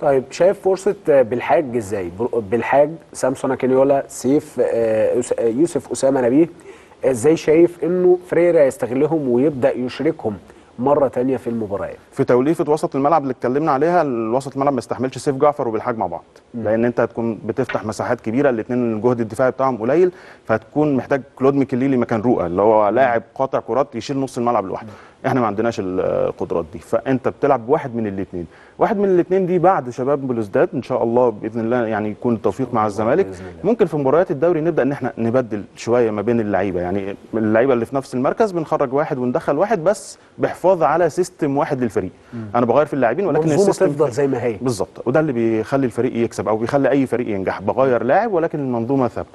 طيب شايف فرصه بالحاج ازاي بر- بالحاج سامسون اكينيولا سيف آه، أس- آه، يوسف اسامه نبيه ازاي شايف انه فريرا يستغلهم ويبدا يشركهم مره تانية في المباريات في توليفه وسط الملعب اللي اتكلمنا عليها الوسط الملعب ما يستحملش سيف جعفر وبالحاج مع بعض لان انت هتكون بتفتح مساحات كبيره الاثنين الجهد الدفاعي بتاعهم قليل فهتكون محتاج كلود ميكيليلي مكان رؤى اللي هو لاعب قاطع كرات يشيل نص الملعب لوحده احنا ما عندناش القدرات دي فانت بتلعب بواحد من الاثنين واحد من الاثنين دي بعد شباب بلوزداد ان شاء الله باذن الله يعني يكون التوفيق مع الزمالك بإذن الله. ممكن في مباريات الدوري نبدا ان احنا نبدل شويه ما بين اللعيبه يعني اللعيبه اللي في نفس المركز بنخرج واحد وندخل واحد بس بحفاظ على سيستم واحد للفريق انا بغير في اللاعبين ولكن المنظومه السيستم تفضل زي ما هي بالظبط وده اللي بيخلي الفريق يكسب او بيخلي اي فريق ينجح بغير لاعب ولكن المنظومه ثابته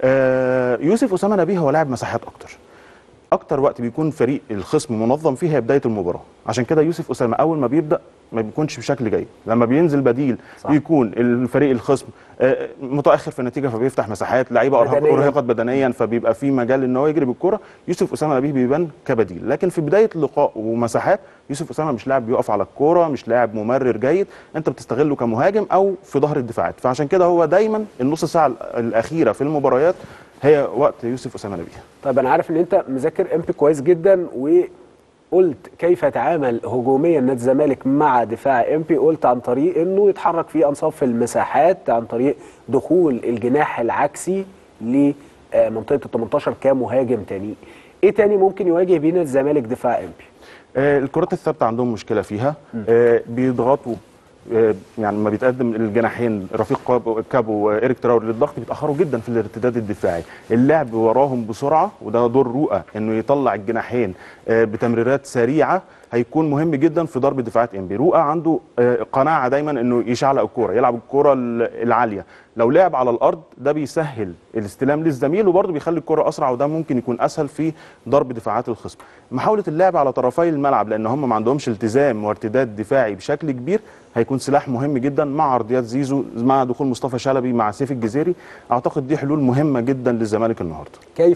آه يوسف اسامه نبيه هو لاعب مساحات اكتر اكتر وقت بيكون فريق الخصم منظم فيه هي بدايه المباراه عشان كده يوسف اسامه اول ما بيبدا ما بيكونش بشكل جيد لما بينزل بديل صح. صح. بيكون الفريق الخصم آه، متاخر في النتيجه فبيفتح مساحات لعيبه أرهق- بدنياً. ارهقت بدنيا فبيبقى في مجال ان هو يجري بالكره يوسف اسامه نبيه بيبان كبديل لكن في بدايه اللقاء ومساحات يوسف اسامه مش لاعب بيقف على الكوره مش لاعب ممرر جيد انت بتستغله كمهاجم او في ظهر الدفاعات فعشان كده هو دايما النص ساعه الاخيره في المباريات هي وقت يوسف اسامه نبيه طيب انا عارف ان انت مذاكر امبي كويس جدا وقلت كيف يتعامل هجوميا نادي الزمالك مع دفاع امبي قلت عن طريق انه يتحرك في انصاف المساحات عن طريق دخول الجناح العكسي لمنطقه ال 18 كمهاجم تاني ايه تاني ممكن يواجه بيه نادي الزمالك دفاع امبي آه، الكرات الثابته عندهم مشكله فيها آه، بيضغطوا آه، يعني لما بيتقدم الجناحين رفيق كابو- كابو وإيريك تراور للضغط بيتاخروا جدا في الارتداد الدفاعي اللعب وراهم بسرعه وده دور رؤى انه يطلع الجناحين آه، بتمريرات سريعه هيكون مهم جدا في ضرب دفاعات انبي رؤى عنده آه، قناعه دايما انه يشعلق الكوره يلعب الكوره ال- العاليه لو لعب على الارض ده بيسهل الاستلام للزميل وبرضه بيخلي الكره اسرع وده ممكن يكون اسهل في ضرب دفاعات الخصم محاوله اللعب على طرفي الملعب لان هم ما عندهمش التزام وارتداد دفاعي بشكل كبير هيكون سلاح مهم جدا مع عرضيات زيزو مع دخول مصطفى شلبي مع سيف الجزيري اعتقد دي حلول مهمه جدا للزمالك النهارده كيف